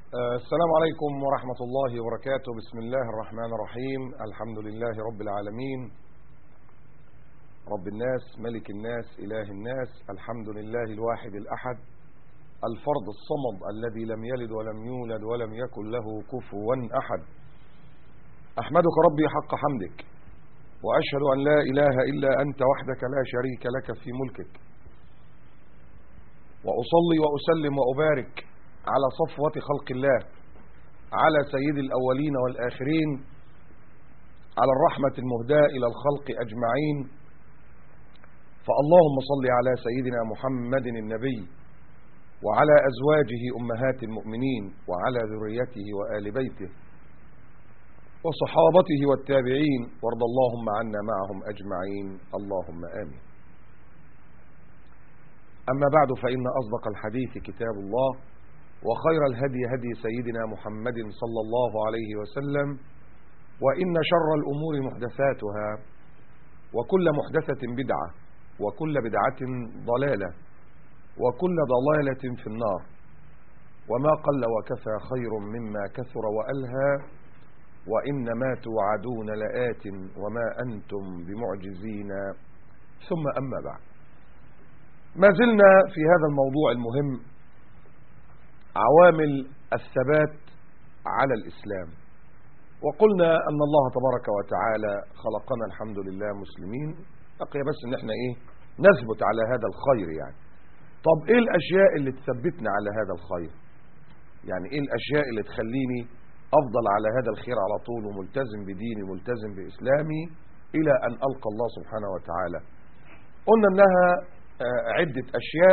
آه، السلام عليكم ورحمة الله وبركاته بسم الله الرحمن الرحيم الحمد لله رب العالمين رب الناس ملك الناس إله الناس الحمد لله الواحد الأحد الفرد الصمد الذي لم يلد ولم يولد ولم يكن له كفوا أحد أحمدك ربي حق حمدك وأشهد أن لا إله إلا أنت وحدك لا شريك لك في ملكك وأصلي وأسلم وأبارك على صفوة خلق الله على سيد الأولين والآخرين على الرحمة المهداة إلى الخلق أجمعين فاللهم صل على سيدنا محمد النبي وعلى أزواجه أمهات المؤمنين وعلى ذريته وآل بيته وصحابته والتابعين وارض اللهم عنا معهم أجمعين اللهم آمين أما بعد فإن أصدق الحديث كتاب الله وخير الهدي هدي سيدنا محمد صلى الله عليه وسلم وإن شر الأمور محدثاتها وكل محدثة بدعة وكل بدعة ضلالة وكل ضلالة في النار وما قل وكفى خير مما كثر وألهى وإنما توعدون لآت وما أنتم بمعجزين ثم أما بعد ما زلنا في هذا الموضوع المهم عوامل الثبات على الإسلام وقلنا أن الله تبارك وتعالى خلقنا الحمد لله مسلمين بقي بس ان احنا ايه نثبت على هذا الخير يعني طب ايه الاشياء اللي تثبتنا على هذا الخير يعني ايه الاشياء اللي تخليني افضل على هذا الخير على طول وملتزم بديني ملتزم باسلامي الى ان القى الله سبحانه وتعالى قلنا انها عدة اشياء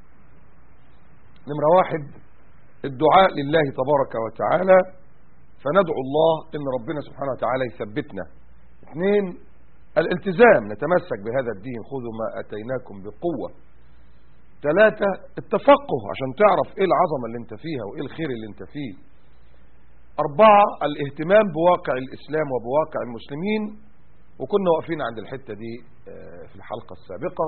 نمرة واحد الدعاء لله تبارك وتعالى فندعو الله ان ربنا سبحانه وتعالى يثبتنا اثنين الالتزام نتمسك بهذا الدين خذوا ما اتيناكم بقوة ثلاثة التفقه عشان تعرف ايه العظمة اللي انت فيها وايه الخير اللي انت فيه اربعة الاهتمام بواقع الاسلام وبواقع المسلمين وكنا واقفين عند الحتة دي في الحلقة السابقة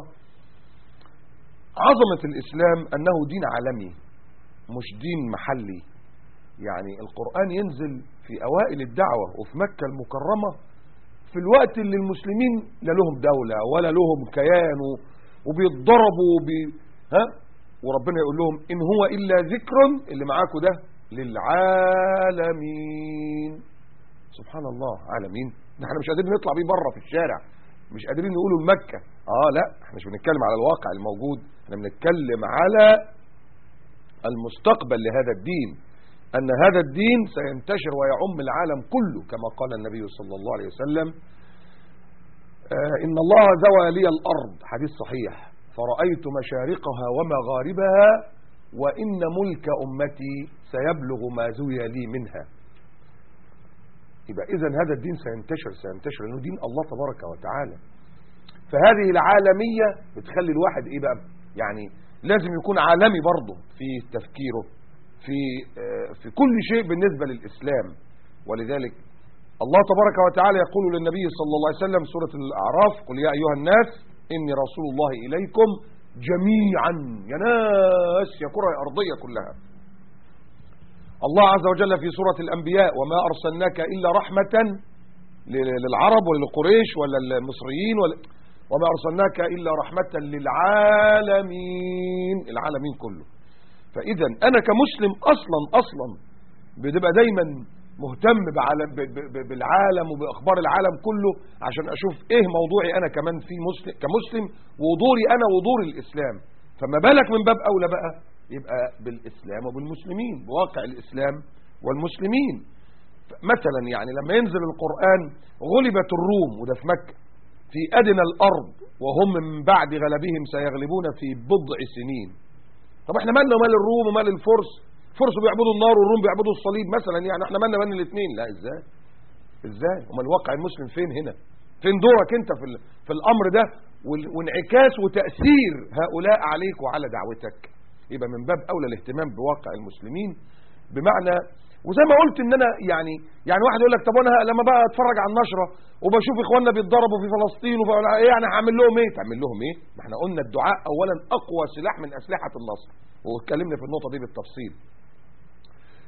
عظمة الاسلام انه دين عالمي مش دين محلي يعني القرآن ينزل في اوائل الدعوة وفي مكة المكرمة في الوقت اللي المسلمين لا لهم دولة ولا لهم كيان وبيتضربوا وبي ها وربنا يقول لهم إن هو إلا ذكر اللي معاكم ده للعالمين سبحان الله عالمين احنا مش قادرين نطلع بيه بره في الشارع مش قادرين نقوله لمكة اه لا احنا مش بنتكلم على الواقع الموجود احنا بنتكلم على المستقبل لهذا الدين أن هذا الدين سينتشر ويعم العالم كله كما قال النبي صلى الله عليه وسلم إن الله زوى لي الأرض حديث صحيح فرأيت مشارقها ومغاربها وإن ملك أمتي سيبلغ ما زوي لي منها يبقى إذا هذا الدين سينتشر سينتشر لأنه دين الله تبارك وتعالى فهذه العالمية بتخلي الواحد إيه بقى يعني لازم يكون عالمي برضه في تفكيره في في كل شيء بالنسبة للإسلام ولذلك الله تبارك وتعالى يقول للنبي صلى الله عليه وسلم سورة الأعراف قل يا أيها الناس إني رسول الله إليكم جميعا يا ناس يا كرة أرضية كلها الله عز وجل في سورة الأنبياء وما أرسلناك إلا رحمة للعرب وللقريش ولا المصريين ولا وما أرسلناك إلا رحمة للعالمين العالمين كله فاذا انا كمسلم اصلا اصلا بتبقى دايما مهتم بالعالم وباخبار العالم كله عشان اشوف ايه موضوعي انا كمان في مسلم كمسلم ودوري انا ودور الاسلام فما بالك من باب اولى بقى يبقى بالاسلام وبالمسلمين بواقع الاسلام والمسلمين مثلا يعني لما ينزل القرآن غلبت الروم وده في مكة في ادنى الارض وهم من بعد غلبهم سيغلبون في بضع سنين طب احنا مالنا ومال الروم ومال الفرس الفرس بيعبدوا النار والروم بيعبدوا الصليب مثلا يعني احنا مالنا مال الاثنين لا ازاي ازاي امال الواقع المسلم فين هنا فين دورك انت في في الامر ده وانعكاس وتاثير هؤلاء عليك وعلى دعوتك يبقى من باب اولى الاهتمام بواقع المسلمين بمعنى وزي ما قلت ان انا يعني يعني واحد يقول لك طب انا لما بقى اتفرج على النشره وبشوف اخواننا بيتضربوا في فلسطين وفي ايه يعني هعمل لهم ايه تعمل لهم ايه ما احنا قلنا الدعاء اولا اقوى سلاح من اسلحه النصر واتكلمنا في النقطه دي بالتفصيل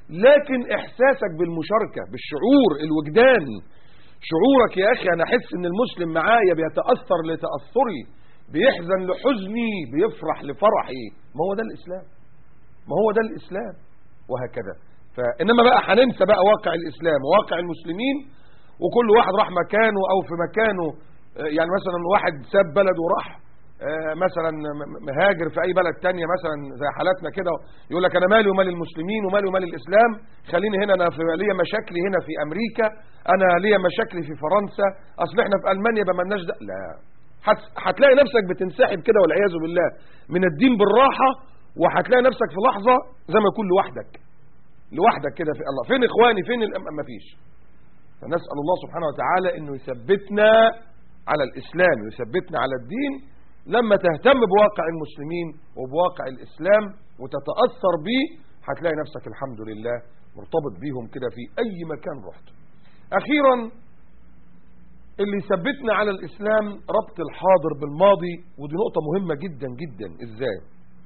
لكن إحساسك بالمشاركة بالشعور الوجدان شعورك يا أخي أنا أحس إن المسلم معايا بيتأثر لتأثري بيحزن لحزني بيفرح لفرحي ما هو ده الإسلام ما هو ده الإسلام وهكذا فإنما بقى هننسى بقى واقع الإسلام وواقع المسلمين وكل واحد راح مكانه أو في مكانه آه، يعني مثلا واحد ساب بلد وراح آه، مثلا م- مهاجر في أي بلد تانية مثلا زي حالاتنا كده يقول لك أنا مالي ومال المسلمين ومالي ومال الإسلام خليني هنا أنا في ليا مشاكلي هنا في أمريكا أنا ليا مشاكلي في فرنسا أصل إحنا في ألمانيا بقى مالناش ده لا هت- هتلاقي نفسك بتنسحب كده والعياذ بالله من الدين بالراحة وهتلاقي نفسك في لحظة زي ما يكون لوحدك لوحدك كده في الله فين إخواني فين الأم ما فيش فنسأل الله سبحانه وتعالى أنه يثبتنا على الإسلام يثبتنا على الدين لما تهتم بواقع المسلمين وبواقع الإسلام وتتأثر به هتلاقي نفسك الحمد لله مرتبط بيهم كده في أي مكان رحت أخيرا اللي يثبتنا على الإسلام ربط الحاضر بالماضي ودي نقطة مهمة جدا جدا إزاي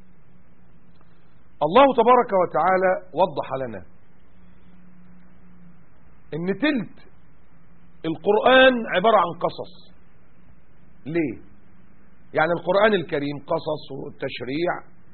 الله تبارك وتعالى وضح لنا ان تلت القرآن عبارة عن قصص ليه يعني القرآن الكريم قصص وتشريع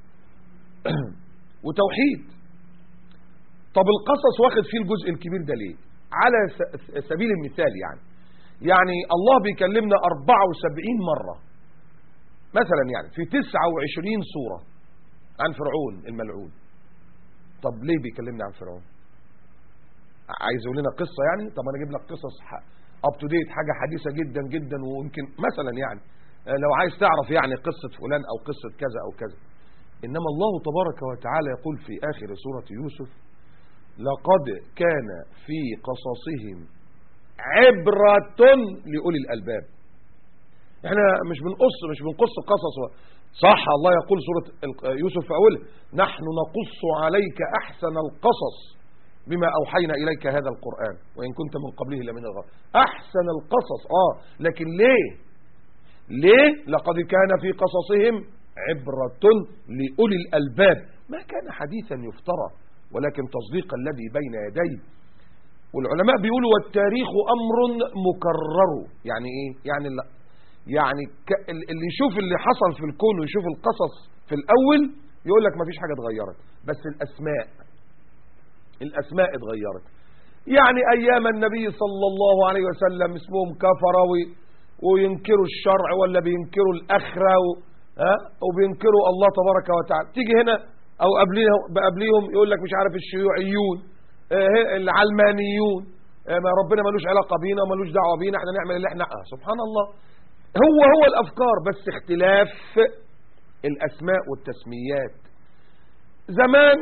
وتوحيد طب القصص واخد فيه الجزء الكبير ده ليه على س- سبيل المثال يعني يعني الله بيكلمنا 74 مرة مثلا يعني في 29 سورة عن فرعون الملعون طب ليه بيكلمنا عن فرعون عايز يقول لنا قصة يعني طب انا اجيب لك قصص اب تو ديت حاجة حديثة جدا جدا ويمكن مثلا يعني آه، لو عايز تعرف يعني قصة فلان او قصة كذا او كذا انما الله تبارك وتعالى يقول في اخر سورة يوسف لقد كان في قصصهم عبرة لأولي الألباب احنا مش بنقص مش بنقص قصص و- صح الله يقول سورة ال- يوسف في أولها نحن نقص عليك أحسن القصص بما أوحينا إليك هذا القرآن وإن كنت من قبله لمن الغافل أحسن القصص آه لكن ليه ليه لقد كان في قصصهم عبرة لأولي الألباب ما كان حديثا يفترى ولكن تصديق الذي بين يديه والعلماء بيقولوا والتاريخ أمر مكرر يعني إيه يعني لا يعني ك- اللي يشوف اللي حصل في الكون ويشوف القصص في الأول يقول لك ما فيش حاجة اتغيرت بس الأسماء الأسماء اتغيرت يعني أيام النبي صلى الله عليه وسلم اسمهم كفر وي- وينكروا الشرع ولا بينكروا الأخرة و- ها وبينكروا الله تبارك وتعالى تيجي هنا أو قبليهم قبليهم يقول لك مش عارف الشيوعيون آه، هي- العلمانيون آه، ما ربنا ملوش علاقة بينا وملوش دعوة بينا احنا نعمل اللي احنا آه سبحان الله هو هو الأفكار بس اختلاف الأسماء والتسميات زمان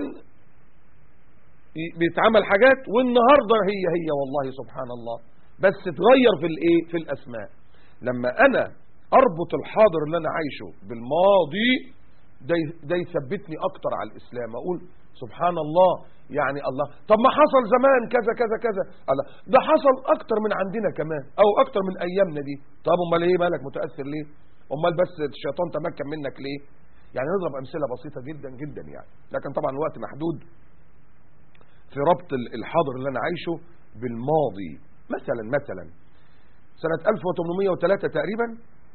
بيتعمل حاجات والنهاردة هي هي والله سبحان الله بس تغير في الايه في الاسماء لما انا اربط الحاضر اللي انا عايشه بالماضي ده ده يثبتني اكتر على الاسلام اقول سبحان الله يعني الله طب ما حصل زمان كذا كذا كذا الله ده حصل اكتر من عندنا كمان او اكتر من ايامنا دي طب امال ايه مالك متاثر ليه امال بس الشيطان تمكن منك ليه يعني نضرب امثله بسيطه جدا جدا يعني لكن طبعا الوقت محدود في ربط الحاضر اللي انا عايشه بالماضي مثلا مثلا سنة 1803 تقريبا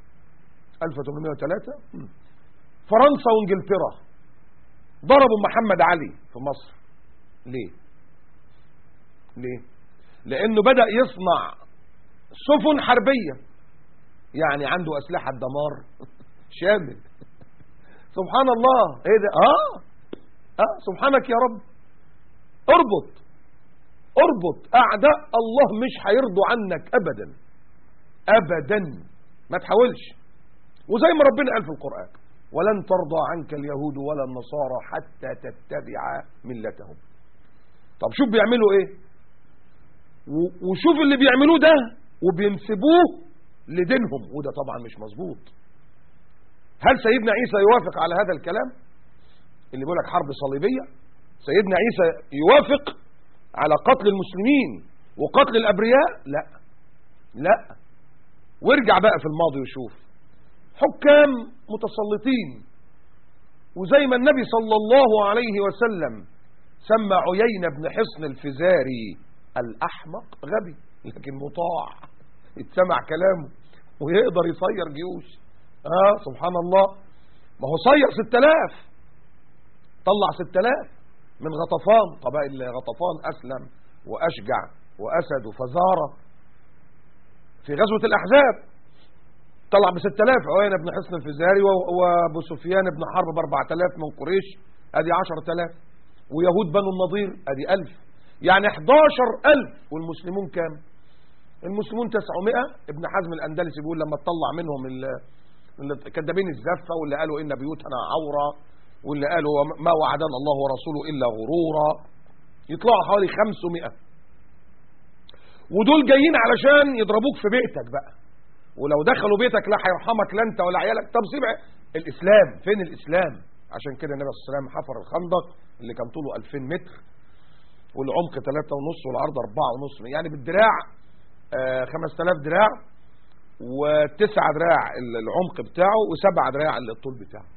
1803 مم. فرنسا وانجلترا ضربوا محمد علي في مصر ليه ليه لانه بدأ يصنع سفن حربية يعني عنده اسلحة دمار شامل سبحان الله ايه ده اه اه سبحانك يا رب اربط اربط اعداء الله مش هيرضوا عنك ابدا ابدا ما تحاولش وزي ما ربنا قال في القرآن ولن ترضى عنك اليهود ولا النصارى حتى تتبع ملتهم طب شوف بيعملوا ايه و- وشوف اللي بيعملوه ده وبينسبوه لدينهم وده طبعا مش مظبوط هل سيدنا عيسى يوافق على هذا الكلام اللي بيقول لك حرب صليبيه سيدنا عيسى يوافق على قتل المسلمين وقتل الأبرياء لا لا وارجع بقى في الماضي وشوف حكام متسلطين وزي ما النبي صلى الله عليه وسلم سمى عيينة بن حصن الفزاري الأحمق غبي لكن مطاع يتسمع كلامه ويقدر يصير جيوش اه سبحان الله ما هو صير 6000 طلع 6000 من غطفان قبائل غطفان أسلم وأشجع وأسد وفزارة في غزوة الأحزاب طلع ب 6000 عوينة بن حصن الفزاري وابو سفيان بن حرب ب 4000 من قريش ادي 10000 ويهود بنو النضير ادي 1000 يعني 11000 والمسلمون كام المسلمون 900 ابن حزم الاندلسي بيقول لما تطلع منهم كذابين الزفه واللي قالوا ان بيوتنا عوره واللي قالوا ما وعدنا الله ورسوله الا غرورا يطلعوا حوالي 500 ودول جايين علشان يضربوك في بيتك بقى ولو دخلوا بيتك لا هيرحمك لا انت ولا عيالك طب سيب الاسلام فين الاسلام عشان كده النبي صلى الله عليه وسلم حفر الخندق اللي كان طوله 2000 متر والعمق 3 ونص والعرض 4 ونص يعني بالدراع آه 5000 دراع وتسع دراع العمق بتاعه وسبع دراع الطول بتاعه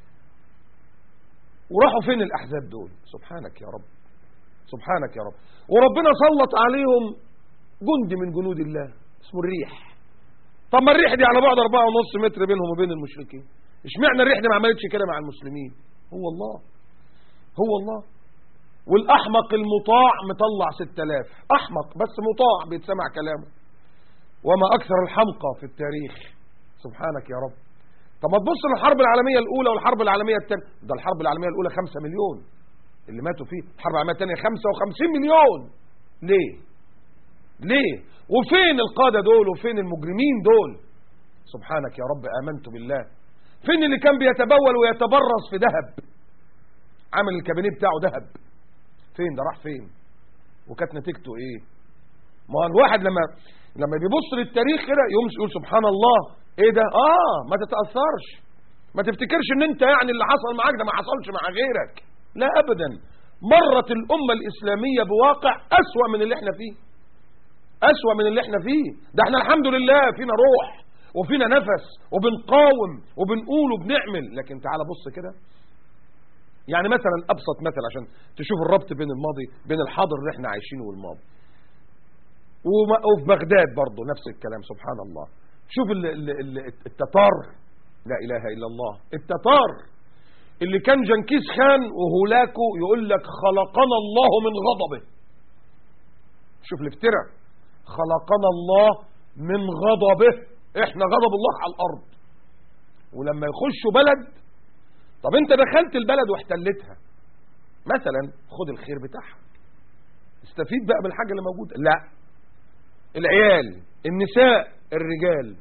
وراحوا فين الاحزاب دول سبحانك يا رب سبحانك يا رب وربنا سلط عليهم جند من جنود الله اسمه الريح طب ما الريح دي على بعد أربعة ونص متر بينهم وبين المشركين اشمعنى الريح دي ما عملتش كده مع المسلمين هو الله هو الله والأحمق المطاع مطلع 6000 أحمق بس مطاع بيتسمع كلامه وما أكثر الحمقى في التاريخ سبحانك يا رب طب ما تبص للحرب العالمية الأولى والحرب العالمية الثانية ده الحرب العالمية الأولى 5 مليون اللي ماتوا فيه الحرب العالمية الثانية 55 مليون ليه ليه وفين القادة دول وفين المجرمين دول سبحانك يا رب آمنت بالله فين اللي كان بيتبول ويتبرز في ذهب عامل الكابينيه بتاعه ذهب فين ده راح فين وكانت نتيجته ايه ما الواحد لما لما بيبص للتاريخ كده يقوم يقول سبحان الله ايه ده اه ما تتاثرش ما تفتكرش ان انت يعني اللي حصل معاك ده ما حصلش مع غيرك لا ابدا مرت الامه الاسلاميه بواقع اسوا من اللي احنا فيه اسوا من اللي احنا فيه ده احنا الحمد لله فينا روح وفينا نفس وبنقاوم وبنقول وبنعمل لكن تعال بص كده يعني مثلا ابسط مثل عشان تشوف الربط بين الماضي بين الحاضر اللي احنا عايشينه والماضي وفي بغداد برضه نفس الكلام سبحان الله شوف ال ال ال التتار لا اله الا الله التتار اللي كان جنكيز خان وهولاكو يقول لك خلقنا الله من غضبه شوف الافتراء خلقنا الله من غضبه احنا غضب الله على الارض ولما يخشوا بلد طب انت دخلت البلد واحتلتها مثلا خد الخير بتاعها استفيد بقى بالحاجه اللي موجوده لا العيال النساء الرجال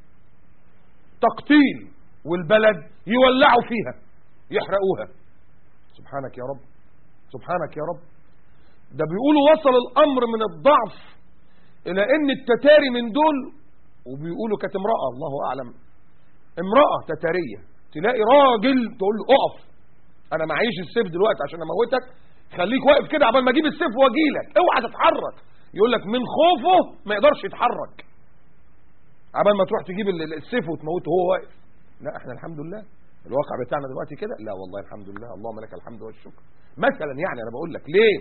تقتيل والبلد يولعوا فيها يحرقوها سبحانك يا رب سبحانك يا رب ده بيقولوا وصل الامر من الضعف الى ان التتاري من دول وبيقولوا كانت امراه الله اعلم امراه تتاريه تلاقي راجل تقول له اقف انا معيش السيف دلوقتي عشان اموتك خليك واقف كده عبال ما اجيب السيف واجي لك اوعى تتحرك يقول لك من خوفه ما يقدرش يتحرك عبال ما تروح تجيب السيف وتموته وهو واقف لا احنا الحمد لله الواقع بتاعنا دلوقتي كده لا والله الحمد لله اللهم لك الحمد والشكر مثلا يعني انا بقول لك ليه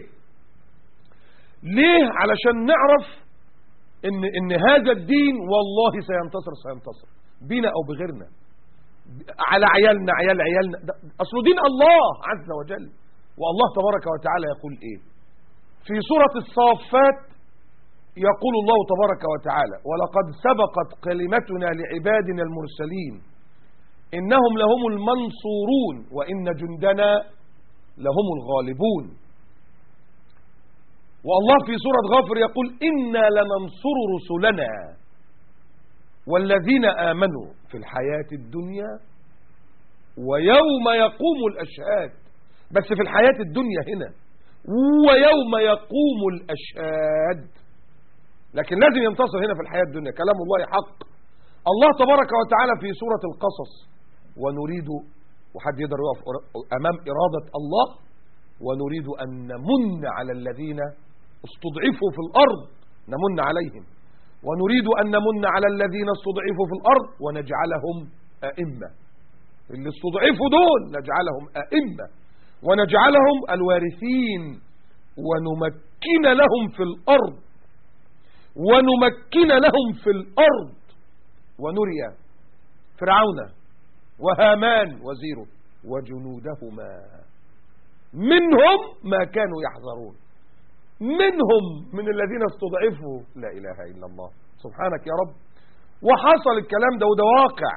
ليه علشان نعرف ان ان هذا الدين والله سينتصر سينتصر بينا او بغيرنا على عيالنا عيال عيالنا اصله دين الله عز وجل والله تبارك وتعالى يقول ايه في سورة الصافات يقول الله تبارك وتعالى ولقد سبقت كلمتنا لعبادنا المرسلين إنهم لهم المنصورون وإن جندنا لهم الغالبون والله في سورة غافر يقول إنا لننصر رسلنا والذين آمنوا في الحياة الدنيا ويوم يقوم الأشهاد بس في الحياة الدنيا هنا ويوم يقوم الأشهاد لكن لازم ينتصر هنا في الحياة الدنيا كلام الله حق الله تبارك وتعالى في سورة القصص ونريد وحد يقدر يقف أمام إرادة الله ونريد أن نمن على الذين استضعفوا في الأرض نمن عليهم ونريد أن نمن على الذين استضعفوا في الأرض ونجعلهم أئمة اللي استضعفوا دول نجعلهم أئمة ونجعلهم الوارثين ونمكن لهم في الأرض ونمكن لهم في الأرض ونري فرعون وهامان وزيره وجنودهما منهم ما كانوا يحذرون منهم من الذين استضعفوا لا إله إلا الله سبحانك يا رب وحصل الكلام ده وده واقع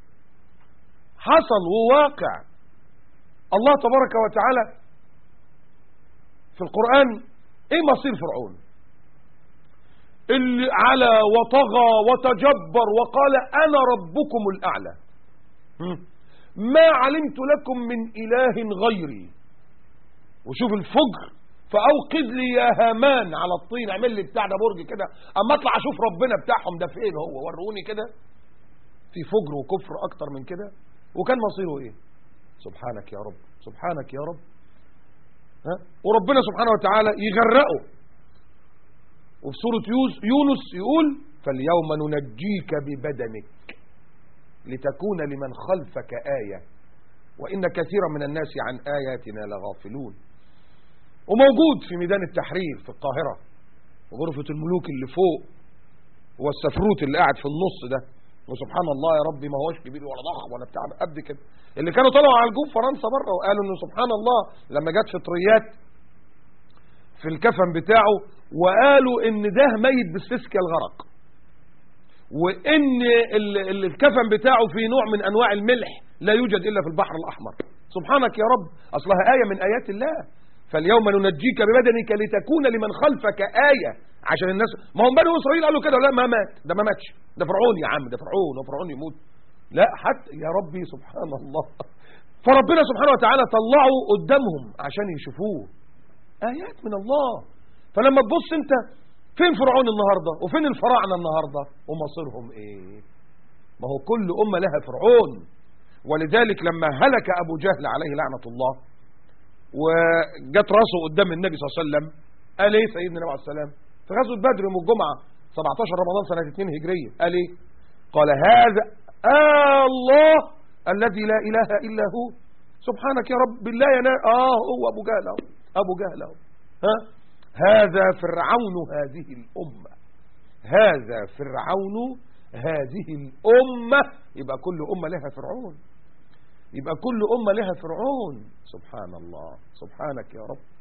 حصل وواقع الله تبارك وتعالى في القرآن ايه مصير فرعون اللي على وطغى وتجبر وقال انا ربكم الاعلى ما علمت لكم من اله غيري وشوف الفجر فاوقد لي يا هامان على الطين اعمل لي بتاع ده برج كده اما اطلع اشوف ربنا بتاعهم ده فين هو وروني كده في فجر وكفر اكتر من كده وكان مصيره ايه سبحانك يا رب سبحانك يا رب ها؟ وربنا سبحانه وتعالى يغرقه وفي سورة يونس يقول فاليوم ننجيك ببدنك لتكون لمن خلفك آية وإن كثيرا من الناس عن آياتنا لغافلون وموجود في ميدان التحرير في القاهرة غرفة الملوك اللي فوق والسفروت اللي قاعد في النص ده وسبحان الله يا ربي ما هوش كبير ولا ضخم ولا بتاع قد كده اللي كانوا طلعوا على الجوب فرنسا بره وقالوا انه سبحان الله لما جت فطريات في الكفن بتاعه وقالوا ان ده ميت بالسيسكيا الغرق وان الكفن بتاعه في نوع من انواع الملح لا يوجد الا في البحر الاحمر سبحانك يا رب اصلها ايه من ايات الله فاليوم ننجيك ببدنك لتكون لمن خلفك آية عشان الناس ما هم بني إسرائيل قالوا كده لا ما مات ده ما ماتش ده فرعون يا عم ده فرعون وفرعون يموت لا حتى يا ربي سبحان الله فربنا سبحانه وتعالى طلعوا قدامهم عشان يشوفوه آيات من الله فلما تبص انت فين فرعون النهاردة وفين الفراعنة النهاردة ومصيرهم ايه ما هو كل أمة لها فرعون ولذلك لما هلك أبو جهل عليه لعنة الله وجت راسه قدام النبي صلى الله عليه وسلم قال ايه سيدنا النبي عليه السلام في غزوه بدر يوم الجمعه 17 رمضان سنه 2 هجريه قال ايه قال هذا آه الله الذي لا اله الا هو سبحانك يا رب بالله يا اه هو ابو جهل اهو ابو جهل اهو ها هذا فرعون هذه الامه هذا فرعون هذه الامه يبقى كل امه لها فرعون يبقى كل أمة لها فرعون سبحان الله سبحانك يا رب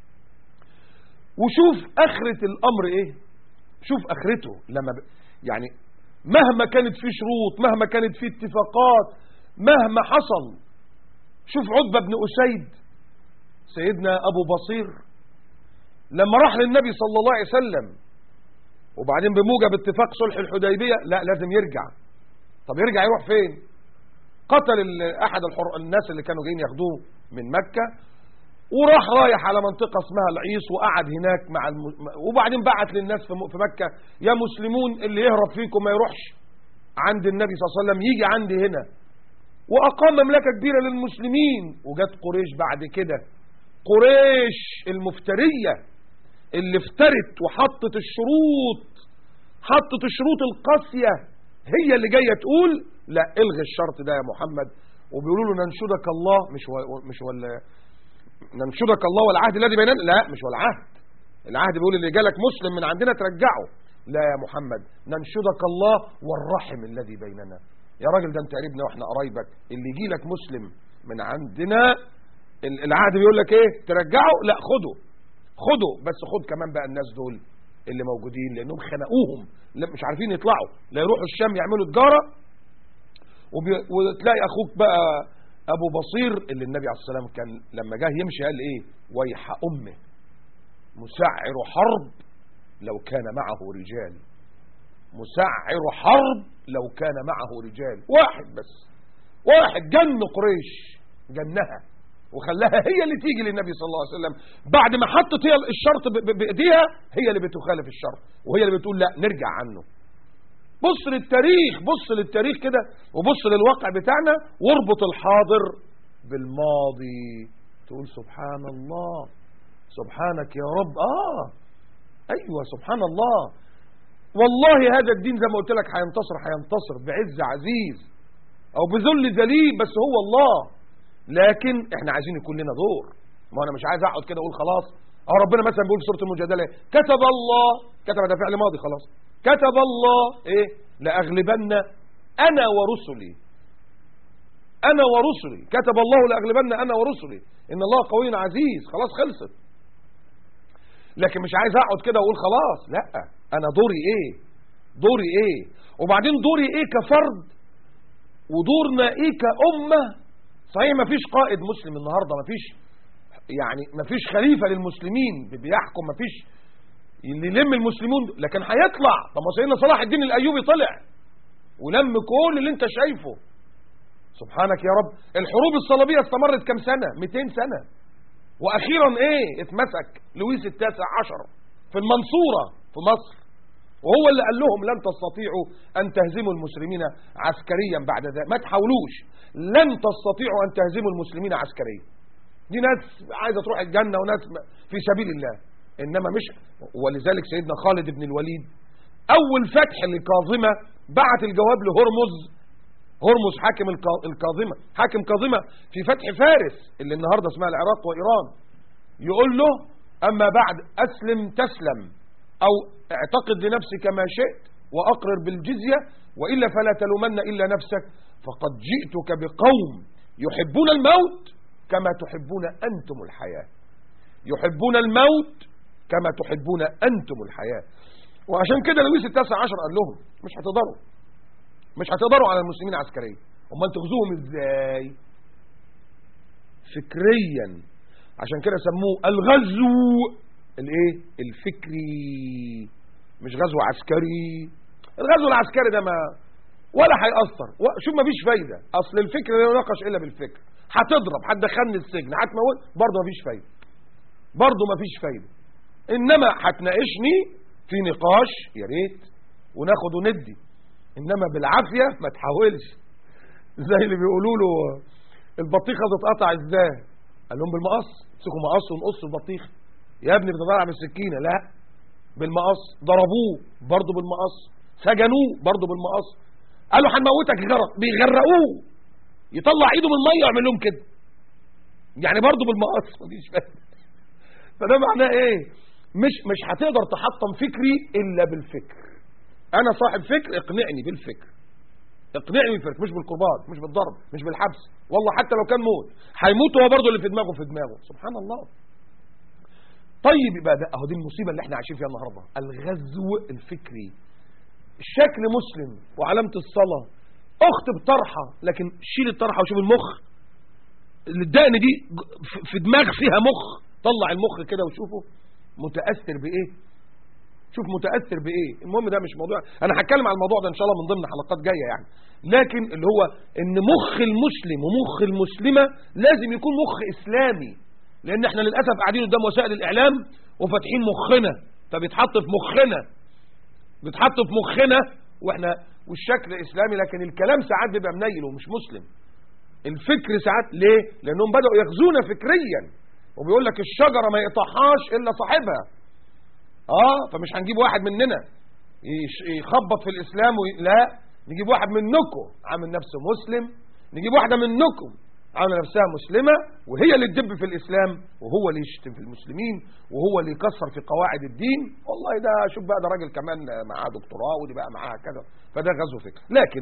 وشوف آخرة الأمر إيه شوف آخرته لما ب... يعني مهما كانت في شروط مهما كانت في اتفاقات مهما حصل شوف عتبة بن أسيد سيدنا أبو بصير لما راح للنبي صلى الله عليه وسلم وبعدين بموجب اتفاق صلح الحديبية لا لازم يرجع طب يرجع يروح فين قتل احد الحر... الناس اللي كانوا جايين ياخدوه من مكة وراح رايح على منطقة اسمها العيص وقعد هناك مع الم... وبعدين بعت للناس في, م... في مكة يا مسلمون اللي يهرب فيكم ما يروحش عند النبي صلى الله عليه وسلم يجي عندي هنا وأقام مملكة كبيرة للمسلمين وجت قريش بعد كده قريش المفترية اللي افترت وحطت الشروط حطت الشروط القاسية هي اللي جاية تقول لا الغي الشرط ده يا محمد وبيقولوا له ننشدك الله مش هو مش هو ننشدك الله والعهد الذي بيننا لا مش هو العهد العهد بيقول اللي جالك مسلم من عندنا ترجعه لا يا محمد ننشدك الله والرحم الذي بيننا يا راجل ده انت قريبنا واحنا قرايبك اللي يجي لك مسلم من عندنا العهد بيقول لك ايه ترجعه لا خده خده بس خد كمان بقى الناس دول اللي موجودين لانهم خنقوهم مش عارفين يطلعوا لا يروحوا الشام يعملوا تجاره وتلاقي اخوك بقى ابو بصير اللي النبي عليه الصلاه والسلام كان لما جه يمشي قال ايه ويح امه مسعر حرب لو كان معه رجال مسعر حرب لو كان معه رجال واحد بس واحد جن قريش جنها وخلاها هي اللي تيجي للنبي صلى الله عليه وسلم بعد ما حطت هي الشرط بايديها هي اللي بتخالف الشرط وهي اللي بتقول لا نرجع عنه بص للتاريخ بص للتاريخ كده وبص للواقع بتاعنا واربط الحاضر بالماضي تقول سبحان الله سبحانك يا رب آه أيوة سبحان الله والله هذا الدين زي ما قلت لك هينتصر هينتصر بعز عزيز أو بذل ذليل بس هو الله لكن احنا عايزين يكون لنا دور ما انا مش عايز اقعد كده اقول خلاص اه ربنا مثلا بيقول في سوره المجادله إيه؟ كتب الله كتب ده فعل ماضي خلاص كتب الله ايه لاغلبن انا ورسلي انا ورسلي كتب الله لاغلبن انا ورسلي ان الله قوي عزيز خلاص خلصت لكن مش عايز اقعد كده واقول خلاص لا انا دوري ايه دوري ايه وبعدين دوري ايه كفرد ودورنا ايه كأمة صحيح ما فيش قائد مسلم النهاردة ما فيش يعني ما فيش خليفة للمسلمين بيحكم ما فيش اللي يلم المسلمون لكن هيطلع طب ما سيدنا صلاح الدين الايوبي طلع ولم كل اللي انت شايفه سبحانك يا رب الحروب الصليبيه استمرت كم سنه 200 سنه واخيرا ايه اتمسك لويس التاسع عشر في المنصوره في مصر وهو اللي قال لهم لن تستطيعوا ان تهزموا المسلمين عسكريا بعد ذلك ما تحاولوش لن تستطيعوا ان تهزموا المسلمين عسكريا دي ناس عايزه تروح الجنه وناس في سبيل الله انما مش ولذلك سيدنا خالد بن الوليد اول فتح لكاظمه بعت الجواب لهرمز هرمز حاكم الكاظمه حاكم كاظمه في فتح فارس اللي النهارده اسمها العراق وايران يقول له اما بعد اسلم تسلم او اعتقد لنفسك ما شئت واقرر بالجزيه والا فلا تلومن الا نفسك فقد جئتك بقوم يحبون الموت كما تحبون انتم الحياه يحبون الموت كما تحبون أنتم الحياة وعشان كده لويس التاسع عشر قال لهم مش هتقدروا مش هتقدروا على المسلمين عسكريا امال تغزوهم ازاي فكريا عشان كده سموه الغزو الايه الفكري مش غزو عسكري الغزو العسكري ده ما ولا هيأثر شوف ما فيش فايدة اصل الفكر لا يناقش الا بالفكر هتضرب هتدخلني السجن هتموت برضه ما فيش فايدة برضه ما فيش فايدة انما هتناقشني في نقاش يا ريت وناخد وندي انما بالعافيه ما تحاولش زي اللي بيقولوا له البطيخه تتقطع ازاي قال لهم بالمقص امسكوا مقص ونقصوا البطيخه يا ابني بتضرب بالسكينه لا بالمقص ضربوه برضه بالمقص سجنوه برضه بالمقص قالوا هنموتك غرق بيغرقوه يطلع ايده من الميه ويعمل لهم كده يعني برضه بالمقص مفيش فايده فده معناه ايه مش مش هتقدر تحطم فكري الا بالفكر انا صاحب فكر اقنعني بالفكر اقنعني بالفكر مش بالقربان مش بالضرب مش بالحبس والله حتى لو كان موت هيموت هو برضه اللي في دماغه في دماغه سبحان الله طيب يبقى ده اهو دي المصيبه اللي احنا عايشين فيها النهارده الغزو الفكري الشكل مسلم وعلامه الصلاه اخت بطرحه لكن شيل الطرحه وشوف المخ الدقن دي في دماغ فيها مخ طلع المخ كده وشوفه متاثر بايه شوف متاثر بايه المهم ده مش موضوع انا هتكلم على الموضوع ده ان شاء الله من ضمن حلقات جايه يعني لكن اللي هو ان مخ المسلم ومخ المسلمه لازم يكون مخ اسلامي لان احنا للاسف قاعدين قدام وسائل الاعلام وفاتحين مخنا فبيتحط في مخنا بيتحط في مخنا واحنا والشكل اسلامي لكن الكلام ساعات بيبقى منيل ومش مسلم الفكر ساعات ليه لانهم بداوا يغزونا فكريا وبيقول لك الشجرة ما يقطعهاش إلا صاحبها آه فمش هنجيب واحد مننا يخبط في الإسلام وي... لا نجيب واحد منكم عامل نفسه مسلم نجيب واحدة منكم عامله نفسها مسلمة وهي اللي تدب في الإسلام وهو اللي يشتم في المسلمين وهو اللي يكسر في قواعد الدين والله ده شوف بقى ده راجل كمان معاه دكتوراه ودي بقى معاها كذا فده غزو فكر لكن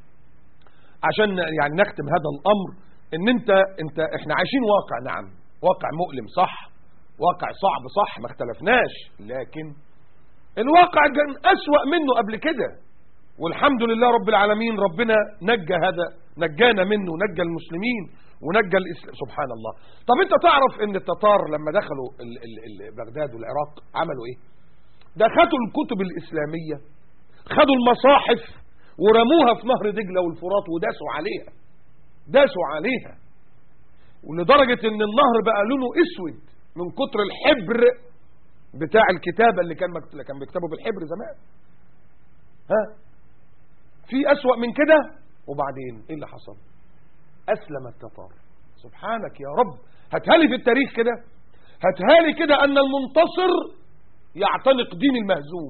عشان يعني نختم هذا الأمر ان انت انت احنا عايشين واقع نعم واقع مؤلم صح واقع صعب صح ما اختلفناش لكن الواقع كان أسوأ منه قبل كده والحمد لله رب العالمين ربنا نجى هذا نجانا منه نجى المسلمين ونجى الإسلام سبحان الله طب انت تعرف ان التتار لما دخلوا ال ال ال بغداد والعراق عملوا ايه ده خدوا الكتب الإسلامية خدوا المصاحف ورموها في نهر دجلة والفرات وداسوا عليها داسوا عليها ولدرجة ان النهر بقى لونه اسود من كتر الحبر بتاع الكتابة اللي كان مكت... كان بيكتبوا بالحبر زمان ها في اسوأ من كده وبعدين ايه اللي حصل اسلم التتار سبحانك يا رب هتهالي في التاريخ كده هتهالي كده ان المنتصر يعتنق دين المهزوم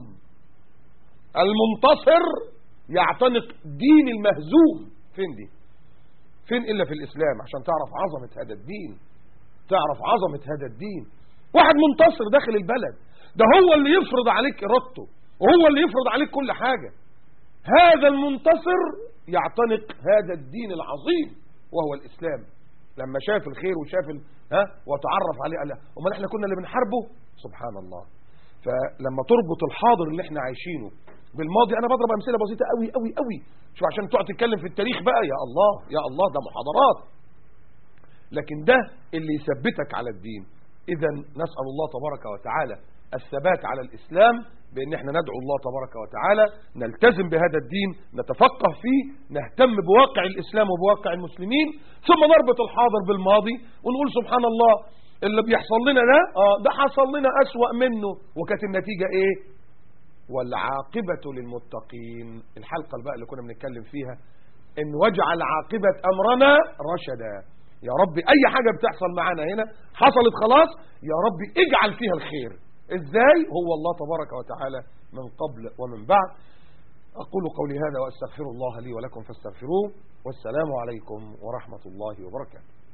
المنتصر يعتنق دين المهزوم فين دي فين إلا في الإسلام عشان تعرف عظمة هذا الدين تعرف عظمة هذا الدين واحد منتصر داخل البلد ده هو اللي يفرض عليك إرادته وهو اللي يفرض عليك كل حاجة هذا المنتصر يعتنق هذا الدين العظيم وهو الإسلام لما شاف الخير وشاف ال... ها وتعرف عليه قال امال احنا كنا اللي بنحاربه سبحان الله فلما تربط الحاضر اللي احنا عايشينه بالماضي انا بضرب امثله بسيطه قوي قوي قوي شوف عشان تقعد تتكلم في التاريخ بقى يا الله يا الله ده محاضرات لكن ده اللي يثبتك على الدين اذا نسال الله تبارك وتعالى الثبات على الاسلام بان احنا ندعو الله تبارك وتعالى نلتزم بهذا الدين نتفقه فيه نهتم بواقع الاسلام وبواقع المسلمين ثم نربط الحاضر بالماضي ونقول سبحان الله اللي بيحصل لنا ده اه ده حصل لنا اسوأ منه وكانت النتيجة ايه والعاقبة للمتقين الحلقة بقى اللي كنا بنتكلم فيها ان واجعل عاقبة امرنا رشدا يا رب اي حاجة بتحصل معانا هنا حصلت خلاص يا رب اجعل فيها الخير ازاي هو الله تبارك وتعالى من قبل ومن بعد اقول قولي هذا واستغفر الله لي ولكم فاستغفروه والسلام عليكم ورحمة الله وبركاته